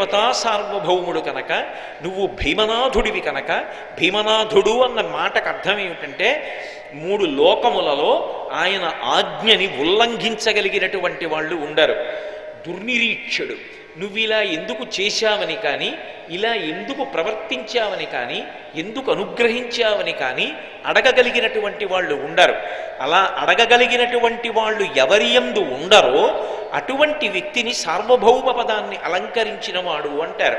దేవతా సార్వభౌముడు కనుక నువ్వు భీమనాథుడివి కనుక భీమనాథుడు అన్న మాటకు అర్థం ఏమిటంటే మూడు లోకములలో ఆయన ఆజ్ఞని ఉల్లంఘించగలిగినటువంటి వాళ్ళు ఉండరు దుర్నిరీక్షుడు నువ్వు ఇలా ఎందుకు చేశావని కానీ ఇలా ఎందుకు ప్రవర్తించావని కానీ ఎందుకు అనుగ్రహించావని కానీ అడగగలిగినటువంటి వాళ్ళు ఉండరు అలా అడగగలిగినటువంటి వాళ్ళు ఎవరి యందు ఉండరో అటువంటి వ్యక్తిని సార్వభౌమ పదాన్ని అలంకరించిన వాడు అంటారు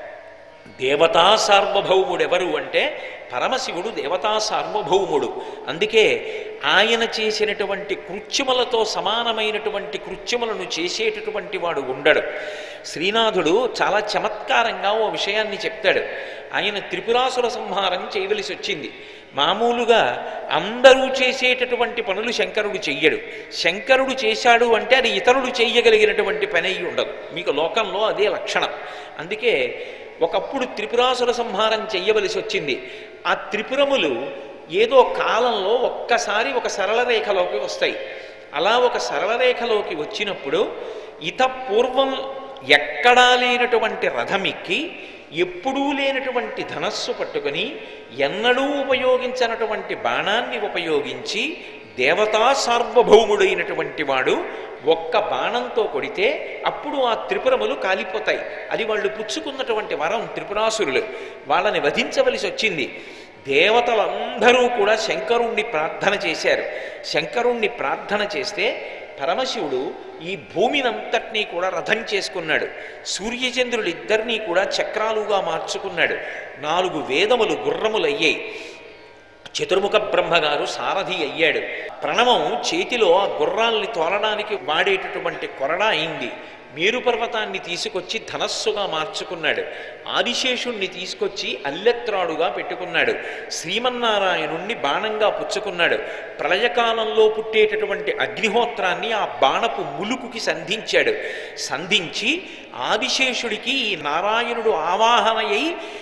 దేవతా సార్వభౌముడు ఎవరు అంటే పరమశివుడు దేవతా సార్వభౌముడు అందుకే ఆయన చేసినటువంటి కృత్యములతో సమానమైనటువంటి కృత్యములను చేసేటటువంటి వాడు ఉండడు శ్రీనాథుడు చాలా చమత్కారంగా ఓ విషయాన్ని చెప్తాడు ఆయన త్రిపురాసుర సంహారం చేయవలసి వచ్చింది మామూలుగా అందరూ చేసేటటువంటి పనులు శంకరుడు చెయ్యడు శంకరుడు చేశాడు అంటే అది ఇతరులు చేయగలిగినటువంటి పని అయి ఉండదు మీకు లోకంలో అదే లక్షణం అందుకే ఒకప్పుడు త్రిపురాసుర సంహారం చెయ్యవలసి వచ్చింది ఆ త్రిపురములు ఏదో కాలంలో ఒక్కసారి ఒక సరళ రేఖలోకి వస్తాయి అలా ఒక సరళ రేఖలోకి వచ్చినప్పుడు ఇత పూర్వం ఎక్కడా లేనటువంటి రథమిక్కి ఎప్పుడూ లేనటువంటి ధనస్సు పట్టుకొని ఎన్నడూ ఉపయోగించనటువంటి బాణాన్ని ఉపయోగించి దేవతా సార్వభౌముడైనటువంటి వాడు ఒక్క బాణంతో కొడితే అప్పుడు ఆ త్రిపురములు కాలిపోతాయి అది వాళ్ళు పుచ్చుకున్నటువంటి వరం త్రిపురాసురులు వాళ్ళని వధించవలసి వచ్చింది దేవతలందరూ కూడా శంకరుణ్ణి ప్రార్థన చేశారు శంకరుణ్ణి ప్రార్థన చేస్తే పరమశివుడు ఈ భూమినంతటినీ కూడా రథం చేసుకున్నాడు సూర్యచంద్రులు ఇద్దరినీ కూడా చక్రాలుగా మార్చుకున్నాడు నాలుగు వేదములు గుర్రములు అయ్యాయి చతుర్ముఖ బ్రహ్మగారు సారథి అయ్యాడు ప్రణవం చేతిలో ఆ గుర్రాల్ని తోలడానికి వాడేటటువంటి కొరడా అయింది మేరు పర్వతాన్ని తీసుకొచ్చి ధనస్సుగా మార్చుకున్నాడు ఆదిశేషుణ్ణి తీసుకొచ్చి అల్లెత్రాడుగా పెట్టుకున్నాడు శ్రీమన్నారాయణుణ్ణి బాణంగా పుచ్చుకున్నాడు ప్రళయకాలంలో పుట్టేటటువంటి అగ్నిహోత్రాన్ని ఆ బాణపు ములుకుకి సంధించాడు సంధించి ఆదిశేషుడికి ఈ నారాయణుడు ఆవాహనయ్యి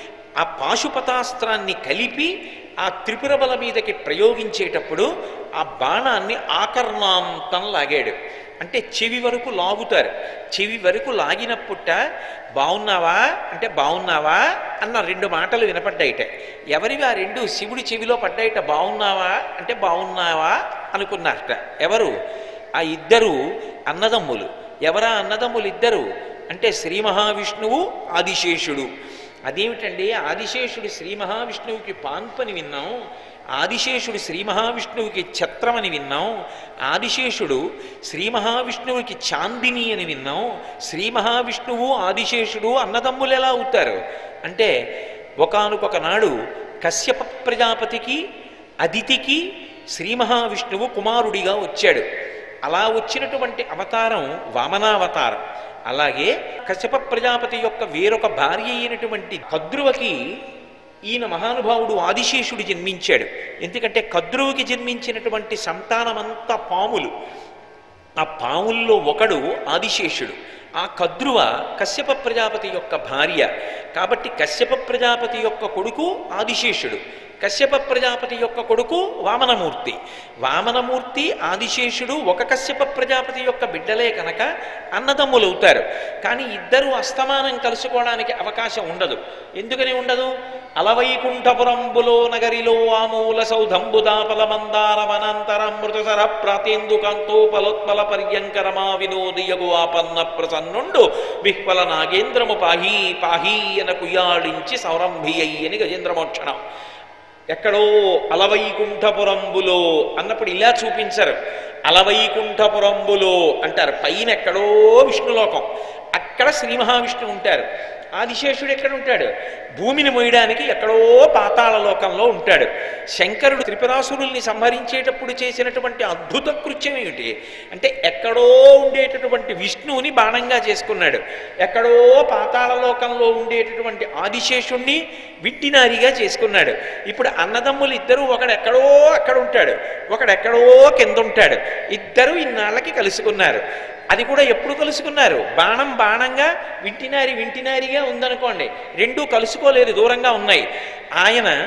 ఆ పాశుపతాస్త్రాన్ని కలిపి ఆ త్రిపుర బల మీదకి ప్రయోగించేటప్పుడు ఆ బాణాన్ని ఆకర్ణాంతం లాగాడు అంటే చెవి వరకు లాగుతారు చెవి వరకు లాగినప్పుట బాగున్నావా అంటే బాగున్నావా అన్న రెండు మాటలు వినపడ్డాయిట ఎవరివి ఆ రెండు శివుడి చెవిలో పడ్డాయిట బాగున్నావా అంటే బాగున్నావా అనుకున్నారట ఎవరు ఆ ఇద్దరు అన్నదమ్ములు ఎవరా అన్నదమ్ములు ఇద్దరు అంటే శ్రీ మహావిష్ణువు ఆదిశేషుడు అదేమిటండి ఆదిశేషుడు శ్రీ మహావిష్ణువుకి పాన్పని విన్నాం ఆదిశేషుడు శ్రీ మహావిష్ణువుకి ఛత్రమని విన్నాం ఆదిశేషుడు శ్రీ మహావిష్ణువుకి చాందిని అని విన్నాం శ్రీ మహావిష్ణువు ఆదిశేషుడు అన్నదమ్ములు ఎలా అవుతారు అంటే ఒకనొక నాడు కశ్యప ప్రజాపతికి అదితికి శ్రీ మహావిష్ణువు కుమారుడిగా వచ్చాడు అలా వచ్చినటువంటి అవతారం వామనావతారం అలాగే కశ్యప ప్రజాపతి యొక్క వేరొక భార్య అయినటువంటి కద్రువకి ఈయన మహానుభావుడు ఆదిశేషుడు జన్మించాడు ఎందుకంటే కద్రువుకి జన్మించినటువంటి సంతానమంతా పాములు ఆ పాముల్లో ఒకడు ఆదిశేషుడు ఆ కద్రువ కశ్యప ప్రజాపతి యొక్క భార్య కాబట్టి కశ్యప ప్రజాపతి యొక్క కొడుకు ఆదిశేషుడు కశ్యప ప్రజాపతి యొక్క కొడుకు వామనమూర్తి వామనమూర్తి ఆదిశేషుడు ఒక కశ్యప ప్రజాపతి యొక్క బిడ్డలే కనుక అన్నదమ్ములవుతారు కానీ ఇద్దరు అస్తమానం కలుసుకోవడానికి అవకాశం ఉండదు ఎందుకని ఉండదు అలవైకుంఠపురంబులో నగరిలో ఆమూల సౌధంబుదాపల మందార వనాంతరమృతసర ప్రాతేందు కాంతోపలోత్పల పర్యంకరమా వినోదియగు ఆపన్న ప్రసన్నుండు విహ్వల నాగేంద్రము పాహీ పాహీ అన కుయాళించి సౌరంభి అయ్యని గజేంద్రమోక్షణం ఎక్కడో అలవైకుంఠపురంబులో అన్నప్పుడు ఇలా చూపించరు అలవైకుంఠపురంబులో అంటారు పైన ఎక్కడో విష్ణులోకం అక్కడ శ్రీ మహావిష్ణువు ఉంటారు ఆదిశేషుడు ఎక్కడ ఉంటాడు భూమిని మోయడానికి ఎక్కడో పాతాళ లోకంలో ఉంటాడు శంకరుడు త్రిపురాసురుల్ని సంహరించేటప్పుడు చేసినటువంటి అద్భుత కృత్యం ఏమిటి అంటే ఎక్కడో ఉండేటటువంటి విష్ణువుని బాణంగా చేసుకున్నాడు ఎక్కడో పాతాళ లోకంలో ఉండేటటువంటి ఆదిశేషుణ్ణి విట్టినారిగా చేసుకున్నాడు ఇప్పుడు అన్నదమ్ములు ఇద్దరు ఒకడెక్కడో అక్కడ ఉంటాడు ఒకడెక్కడో కింద ఉంటాడు ఇద్దరు ఇన్నాళ్ళకి కలుసుకున్నారు అది కూడా ఎప్పుడు కలుసుకున్నారు బాణం బాణంగా వింటినారి వింటినారిగా ఉందనుకోండి రెండూ కలుసుకోలేదు దూరంగా ఉన్నాయి ఆయన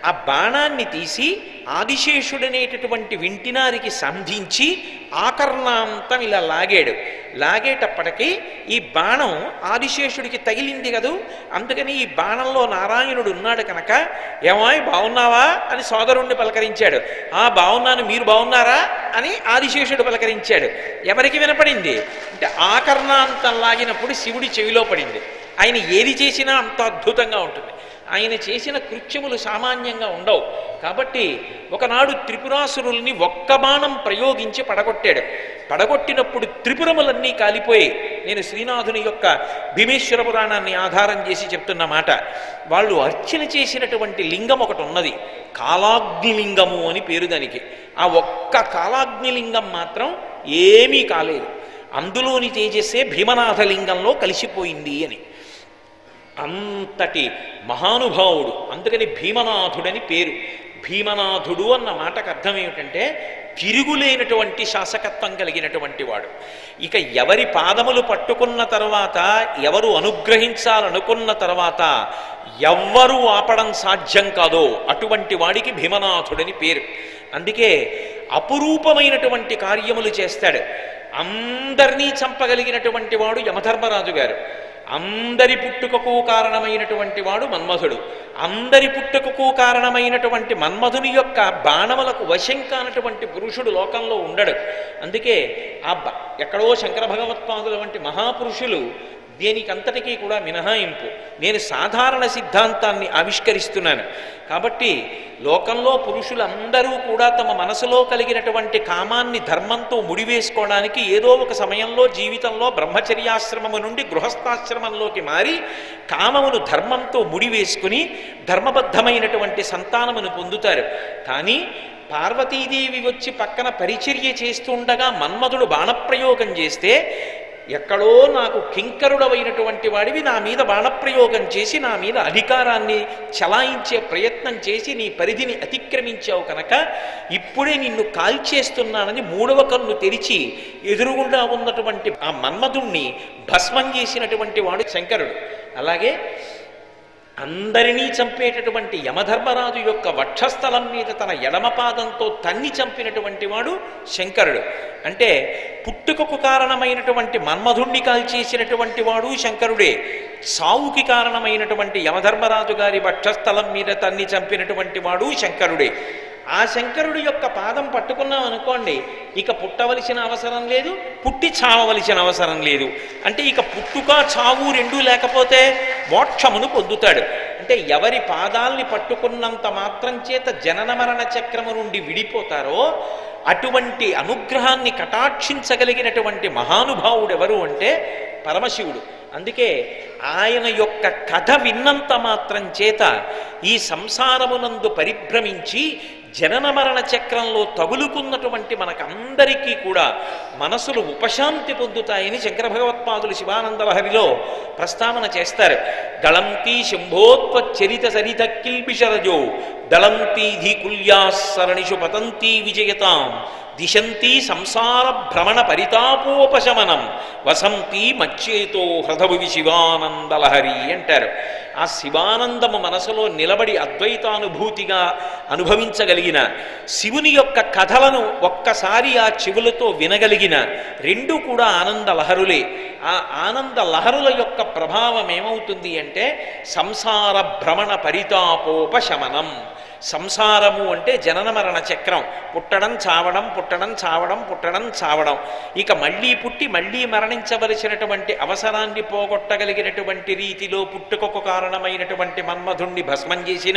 ఆ బాణాన్ని తీసి ఆదిశేషుడనేటటువంటి వింటినారికి సంధించి ఆకర్ణాంతం ఇలా లాగాడు లాగేటప్పటికీ ఈ బాణం ఆదిశేషుడికి తగిలింది కదూ అందుకని ఈ బాణంలో నారాయణుడు ఉన్నాడు కనుక ఏమాయ్ బాగున్నావా అని సోదరుణ్ణి పలకరించాడు ఆ బాగున్నాను మీరు బాగున్నారా అని ఆదిశేషుడు పలకరించాడు ఎవరికి వినపడింది అంటే ఆకర్ణాంతం లాగినప్పుడు శివుడి చెవిలో పడింది ఆయన ఏది చేసినా అంత అద్భుతంగా ఉంటుంది ఆయన చేసిన కృత్యములు సామాన్యంగా ఉండవు కాబట్టి ఒకనాడు త్రిపురాసురుల్ని ఒక్క బాణం ప్రయోగించి పడగొట్టాడు పడగొట్టినప్పుడు త్రిపురములన్నీ కాలిపోయి నేను శ్రీనాథుని యొక్క భీమేశ్వర పురాణాన్ని ఆధారం చేసి చెప్తున్న మాట వాళ్ళు అర్చన చేసినటువంటి లింగం ఒకటి ఉన్నది కాలాగ్నిలింగము అని పేరు దానికి ఆ ఒక్క కాలాగ్నిలింగం మాత్రం ఏమీ కాలేదు అందులోని తేజస్సే భీమనాథలింగంలో కలిసిపోయింది అని అంతటి మహానుభావుడు అందుకని భీమనాథుడని పేరు భీమనాథుడు అన్న మాటకు అర్థం ఏమిటంటే తిరుగులేనటువంటి శాసకత్వం కలిగినటువంటి వాడు ఇక ఎవరి పాదములు పట్టుకున్న తర్వాత ఎవరు అనుగ్రహించాలనుకున్న తర్వాత ఎవ్వరూ ఆపడం సాధ్యం కాదో అటువంటి వాడికి భీమనాథుడని పేరు అందుకే అపురూపమైనటువంటి కార్యములు చేస్తాడు అందరినీ చంపగలిగినటువంటి వాడు యమధర్మరాజు గారు అందరి పుట్టుకకు కారణమైనటువంటి వాడు మన్మధుడు అందరి పుట్టుకకు కారణమైనటువంటి మన్మధుని యొక్క బాణములకు వశం కానటువంటి పురుషుడు లోకంలో ఉండడు అందుకే ఆ బ- ఎక్కడో శంకర భగవత్పాదుల వంటి మహాపురుషులు దేనికంతటికీ కూడా మినహాయింపు నేను సాధారణ సిద్ధాంతాన్ని ఆవిష్కరిస్తున్నాను కాబట్టి లోకంలో పురుషులందరూ కూడా తమ మనసులో కలిగినటువంటి కామాన్ని ధర్మంతో ముడివేసుకోవడానికి ఏదో ఒక సమయంలో జీవితంలో బ్రహ్మచర్యాశ్రమము నుండి గృహస్థాశ్రమంలోకి మారి కామమును ధర్మంతో ముడివేసుకుని ధర్మబద్ధమైనటువంటి సంతానమును పొందుతారు కానీ పార్వతీదేవి వచ్చి పక్కన పరిచర్య చేస్తుండగా మన్మధుడు బాణప్రయోగం చేస్తే ఎక్కడో నాకు కింకరుడవైనటువంటి వాడివి నా మీద బాణప్రయోగం చేసి నా మీద అధికారాన్ని చలాయించే ప్రయత్నం చేసి నీ పరిధిని అతిక్రమించావు కనుక ఇప్పుడే నిన్ను కాల్చేస్తున్నానని మూడవ కన్ను తెరిచి ఎదురుగుండా ఉన్నటువంటి ఆ మన్మధుణ్ణి భస్మం చేసినటువంటి వాడు శంకరుడు అలాగే అందరినీ చంపేటటువంటి యమధర్మరాజు యొక్క వక్షస్థలం మీద తన ఎడమ పాదంతో తన్ని చంపినటువంటి వాడు శంకరుడు అంటే పుట్టుకకు కారణమైనటువంటి మన్మధుణ్ణి కాల్చేసినటువంటి వాడు శంకరుడే సావుకి కారణమైనటువంటి యమధర్మరాజు గారి వక్షస్థలం మీద తన్ని చంపినటువంటి వాడు శంకరుడే ఆ శంకరుడి యొక్క పాదం పట్టుకున్నాం అనుకోండి ఇక పుట్టవలసిన అవసరం లేదు పుట్టి చావవలసిన అవసరం లేదు అంటే ఇక పుట్టుక చావు రెండూ లేకపోతే మోక్షమును పొందుతాడు అంటే ఎవరి పాదాల్ని పట్టుకున్నంత మాత్రం చేత జనన మరణ చక్రము నుండి విడిపోతారో అటువంటి అనుగ్రహాన్ని కటాక్షించగలిగినటువంటి మహానుభావుడు ఎవరు అంటే పరమశివుడు అందుకే ఆయన యొక్క కథ విన్నంత మాత్రం చేత ఈ సంసారమునందు పరిభ్రమించి జనన మరణ చక్రంలో తగులుకున్నటువంటి మనకందరికీ కూడా మనసులు ఉపశాంతి పొందుతాయని శంకర భగవత్పాదులు శివానంద లహరిలో ప్రస్తావన చేస్తారు దళంతి శంభోత్వచరిత సరిత కిల్బిషరజో దళంతి ధీకుల్యాసరణిషు పతంతి విజయతాం దిశంతి సంసార భ్రమణ పరితాపోపశమనం వసంతి మచ్చేతో హృదభువి శివానందలహరి అంటారు ఆ శివానందము మనసులో నిలబడి అద్వైతానుభూతిగా అనుభవించగలిగిన శివుని యొక్క కథలను ఒక్కసారి ఆ చెవులతో వినగలిగిన రెండు కూడా ఆనంద లహరులే ఆ ఆనంద లహరుల యొక్క ప్రభావం ఏమవుతుంది అంటే సంసార భ్రమణ పరితాపోపశమనం సంసారము అంటే జనన మరణ చక్రం పుట్టడం చావడం పుట్టడం చావడం పుట్టడం చావడం ఇక మళ్ళీ పుట్టి మళ్ళీ మరణించవలసినటువంటి అవసరాన్ని పోగొట్టగలిగినటువంటి రీతిలో పుట్టుకొక కారణమైనటువంటి మన్మధుణ్ణి భస్మం చేసిన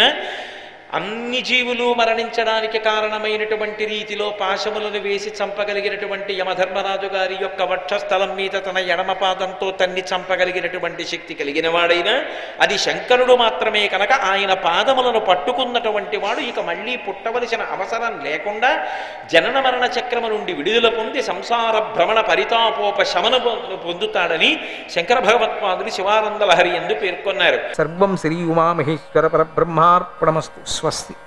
అన్ని జీవులు మరణించడానికి కారణమైనటువంటి రీతిలో పాశములను వేసి చంపగలిగినటువంటి యమధర్మరాజు గారి యొక్క వక్షస్థలం మీద తన ఎడమ పాదంతో తన్ని చంపగలిగినటువంటి శక్తి కలిగిన వాడైనా అది శంకరుడు మాత్రమే కనుక ఆయన పాదములను పట్టుకున్నటువంటి వాడు ఇక మళ్ళీ పుట్టవలసిన అవసరం లేకుండా జనన మరణ చక్రము నుండి విడుదల పొంది సంసార భ్రమణ పరితాపోప శమన పొందుతాడని శంకర భగవత్పాదులు శివానంద లహరి ఎందు పేర్కొన్నారు సర్వం శ్రీ ఉమామహేశ్వర పరబ్రహ్మార్పణమస్తు స్వస్తి